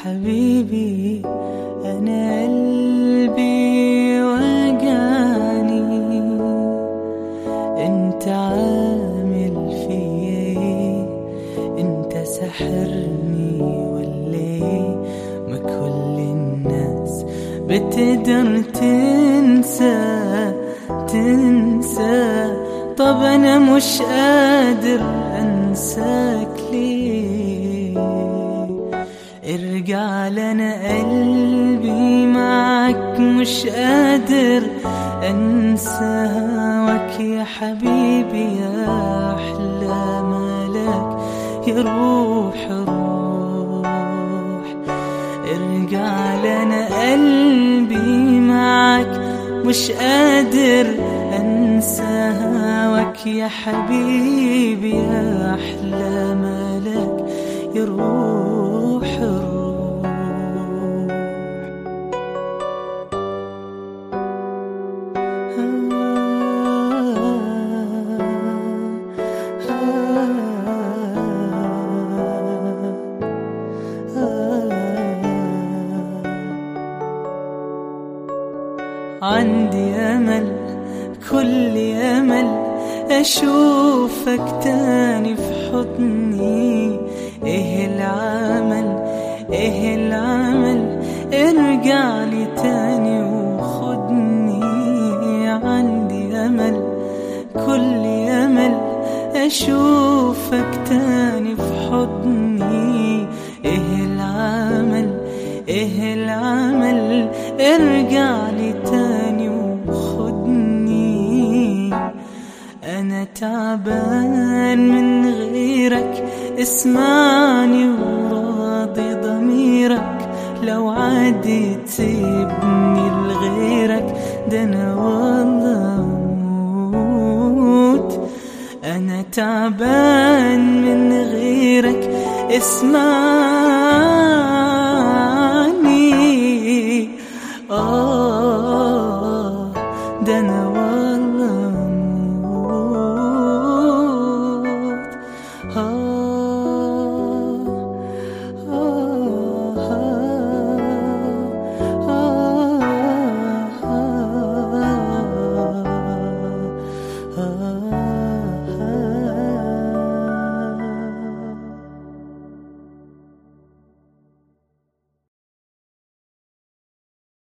حبيبي أنا قلبي وجعني انت عامل فيا ايه انت سحرني ولا ايه ما كل الناس بتقدر تنسى تنسى طب انا مش قادر انساك ليه ارجع لنا قلبي معك مش قادر انسى هواك يا حبيبي يا احلى ملاك يا روح روح ارجع لنا قلبي معك مش قادر انسى هواك يا حبيبي يا احلى ملاك يا روح روح عندي أمل كل أمل أشوفك تاني في حضني إيه العمل إيه العمل ارجع لي تاني وخدني عندي أمل كل أمل أشوفك تاني في حضني إيه العمل إيه العمل ارجع لي تاني وخدني أنا تعبان من غيرك اسمعني وراضي ضميرك لو عادي تسيبني لغيرك ده أنا والله أموت أنا تعبان من غيرك اسمعني